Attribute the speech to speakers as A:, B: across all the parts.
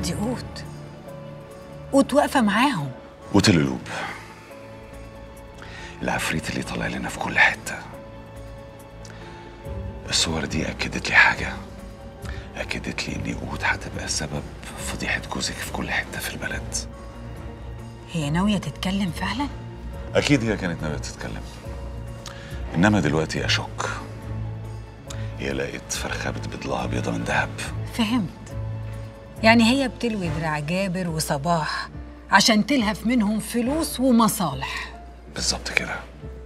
A: دي قوت قوت واقفه معاهم
B: وتلقلوب العفريت اللي طالع لنا في كل حتة الصور دي أكدت لي حاجة أكدت لي إن قوت هتبقى سبب فضيحة جوزك في كل حتة في البلد
A: هي ناويه تتكلم فعلا
B: أكيد هي كانت ناوية تتكلم إنما دلوقتي أشك هي لقيت فرخة بتبيض لها بيضة من ذهب
A: فهمت يعني هي بتلوي دراع جابر وصباح عشان تلهف منهم فلوس ومصالح
B: بالظبط كده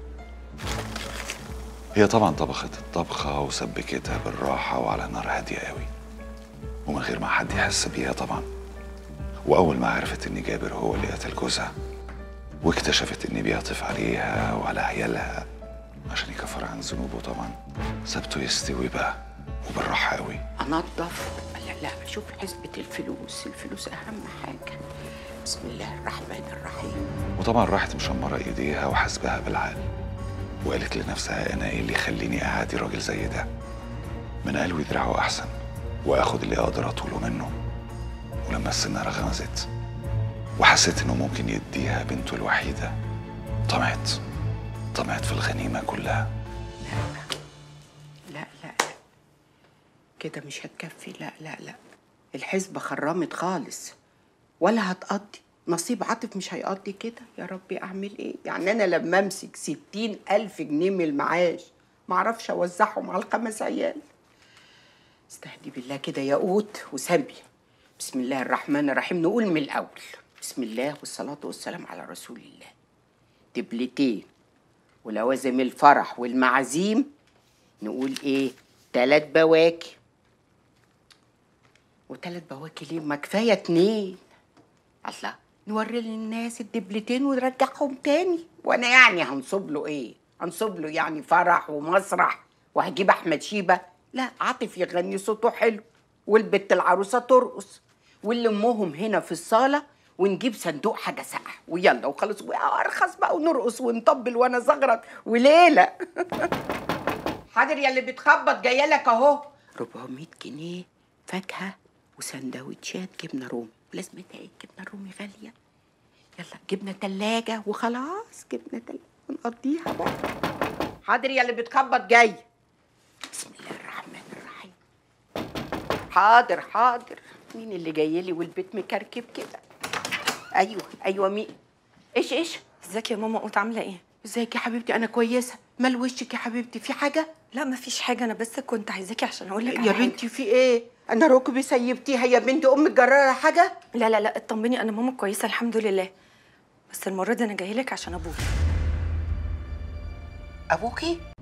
B: هي طبعا طبخت الطبخة وسبكتها بالراحة وعلى نار هادية قوي ومن غير ما حد يحس بيها طبعا وأول ما عرفت إن جابر هو اللي قتل جوزها واكتشفت إن بيعطف عليها وعلى عيالها عشان يكفر عن ذنوبه طبعا سابته يستوي بقى وبالراحة قوي
C: انضف لا لا شوف حسبة الفلوس الفلوس اهم حاجة بسم الله الرحمن الرحيم
B: وطبعا راحت مشمرة ايديها وحاسباها بالعقل وقالت لنفسها انا ايه اللي يخليني اعادي راجل زي ده من قلبي دراعه احسن واخد اللي اقدر اطوله منه ولما السنارة غمزت وحسيت انه ممكن يديها بنته الوحيدة طمعت طمعت في الغنيمة كلها
C: لا لا لا كده مش هتكفي لا لا لا الحسبة خرمت خالص ولا هتقضي نصيب عاطف مش هيقضي كده يا ربي اعمل ايه يعني انا لما امسك ستين الف جنيه من المعاش معرفش اوزعهم على الخمس عيال استهدي بالله كده يا قوت وسبي بسم الله الرحمن الرحيم نقول من الاول بسم الله والصلاة والسلام على رسول الله دبلتين ولوازم الفرح والمعازيم نقول ايه تلات بواكي وتلات بواكي ليه ما كفايه اتنين الله نوري للناس الدبلتين ونرجعهم تاني وانا يعني هنصب له ايه هنصب له يعني فرح ومسرح وهجيب احمد شيبه لا عاطف يغني صوته حلو والبت العروسه ترقص واللي امهم هنا في الصاله ونجيب صندوق حاجه ساقعه ويلا وخلاص وارخص بقى ونرقص ونطبل وانا زغرت وليله حاضر يا اللي بتخبط جايه لك اهو 400 جنيه فاكهه وسندوتشات جبنه رومي لازم ايه الجبنه الرومي غاليه يلا جبنه تلاجة وخلاص جبنه تلاجة ونقضيها بقى حاضر يا اللي بتخبط جاي بسم الله الرحمن الرحيم حاضر حاضر مين اللي جاي لي والبيت مكركب كده ايوه ايوه مين ايش ايش
D: ازيك يا ماما قوت عامله ايه
C: ازيك يا حبيبتي انا كويسه مال وشك يا حبيبتي في حاجه
D: لا مفيش حاجه انا بس كنت عايزاكي عشان اقول لك
C: يا بنتي في ايه انا ركبي سيبتيها يا بنتي امك جرالها حاجه
D: لا لا لا اطمني انا ماما كويسه الحمد لله بس المره دي انا جايه لك عشان ابوك
C: ابوكي